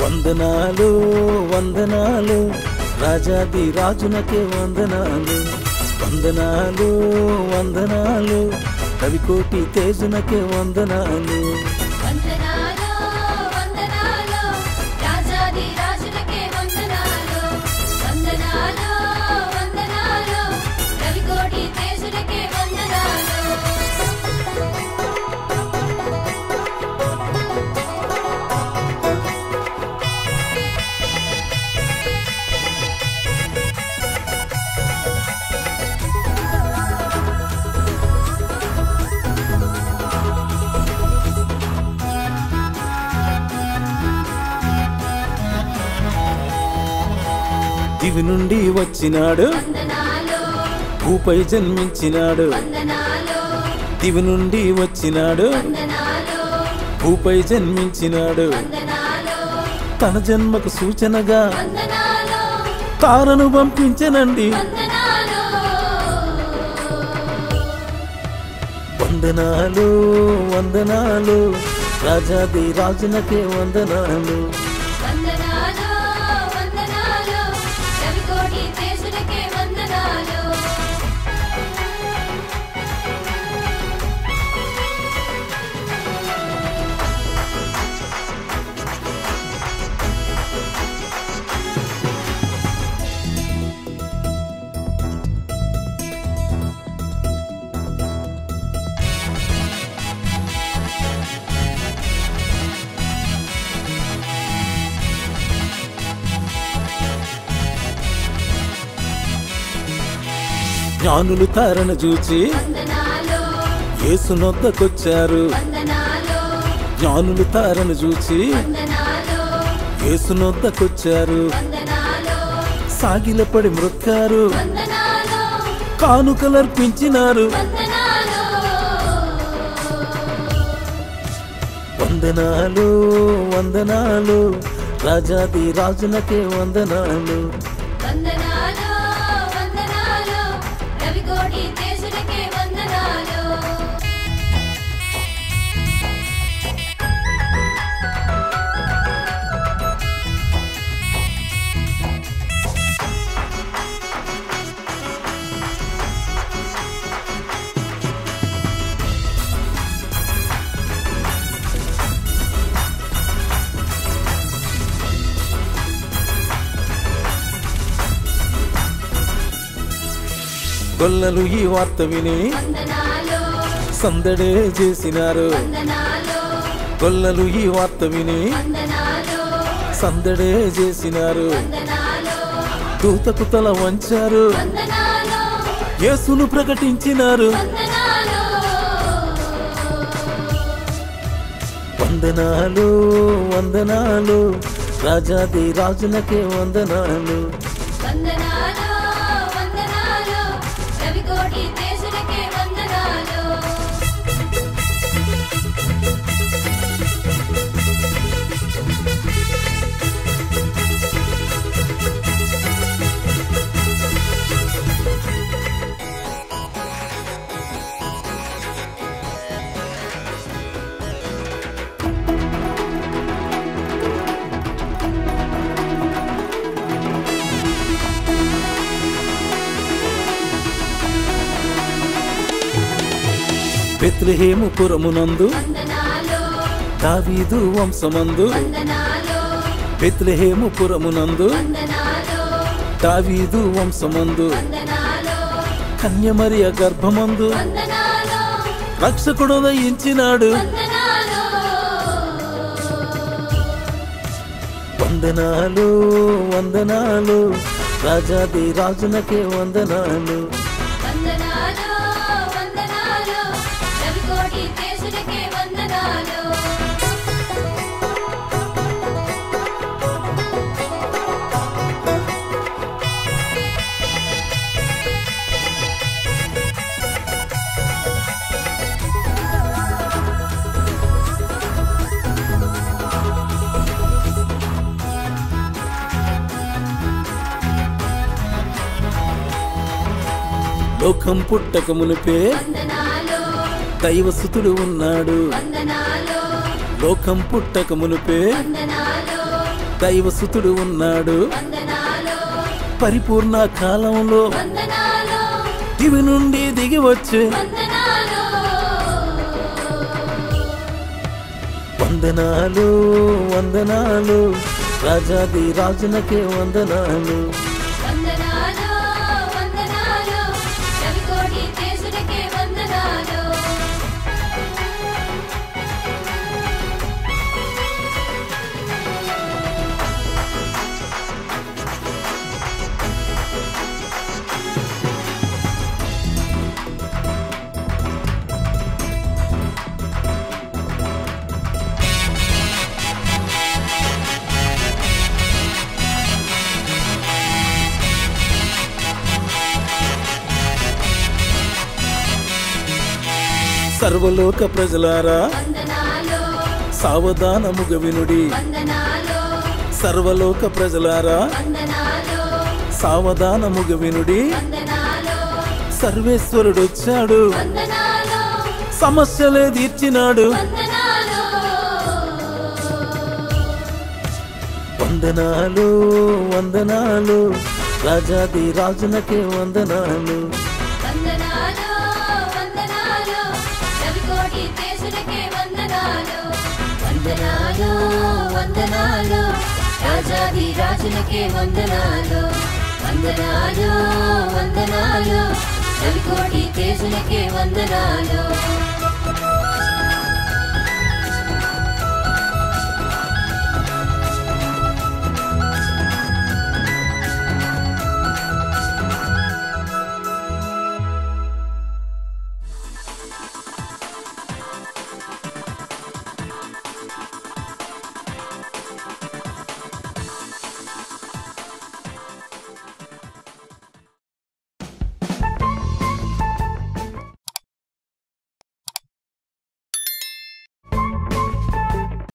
వందనాలు వందనాలు రాజాది రాజునకే వందనాలు వందనాలు వందనాలు కవికోటి తేజునకే వందనాలు వందనాలు వందనాలు రాజాది రాజులకే వందనాలు వందనాలు వందనాలు రవికోటి తేజులకే వందనాలు దివి నుండి వచ్చినాడు వందనాలు భూపై జన్మించినాడు వందనాలు దివి నుండి వచ్చినాడు వందనాలు భూపై జన్మించినాడు వందనాలు తన జన్మకు సూచనగా వందనాలు తారను పంపించనండి వందనాలు వందనాలు వందనాలు రాజాది రాజునకే వందనాలు వందనాలు వందనాలు రవికోటి తేజులకే వందనాలు జ్ఞానులు తారను చూచి వందనాలు యేసునొద్దకొచ్చారు వందనాలు జ్ఞానులు తారను చూచి వందనాలు యేసునొద్దకొచ్చారు వందనాలు సాగిలపడి మృక్కారు వందనాలు కానుకలర్పించినారు వందనాలు వందనాలు వందనాలు రాజాది రాజునకే వందనాలు వందనాలు వందనాలు రవికోటి తేజులకే వందనాలు గొల్లలు ఈ వార్త విని వందనాలు సందడే చేసినారు వందనాలు గొల్లలు ఈ వార్త విని వందనాలు సందడే చేసినారు వందనాలు దూతకు తల వంచారు వందనాలు యేసును ప్రకటించినారు వందనాలు వందనాలు వందనాలు రాజాది రాజునకే వందనాలు వందనాలు వందనాలు రవికోటి తేజులకే వందనాలు బెత్లెహేము పురమునందు వందనాలు దావీదు వంశమందు వందనాలు బెత్లెహేము పురమునందు వందనాలు దావీదు వంశమందు వందనాలు కన్యమరియ గర్భమందు వందనాలు రక్షకుడు దయించినాడు వందనాలు వందనాలు వందనాలు రాజాది రాజునకే వందనాలు వందనాలు వందనాలు రవికోటి తేజులకే వందనాలు లోకం పుట్టక మునిపే వందనాలు దైవసుతుడు ఉన్నాడు వందనాలు లోకం పుట్టక మునిపే వందనాలు దైవసుతుడు ఉన్నాడు వందనాలు పరిపూర్ణ కాలంలో వందనాలు దివి నుండి దిగి వచ్చే వందనాలు వందనాలు వందనాలు రాజాది రాజునకే వందనాలు వందనాలు వందనాలు రవికోటి కేసుడికే వందనాలు సర్వలోక ప్రజలారా వందనాలు సావధానముగ వినుడి వందనాలు సర్వలోక ప్రజలారా వందనాలు సావధానముగ వినుడి వందనాలు సర్వేశ్వరుడొచ్చాడు వందనాలు సమస్యలే తీర్చినాడు వందనాలు వందనాలు వందనాలు రాజాది రాజునకే వందనాలు వందనాలు వందనాలు రవికోటి కేసుడికే వందనాలు వందనాలు వందనాలు రాజాది రాజులకే వందనాలు వందనాలు వందనాలు రవికోటి కేసులకే వందనాలు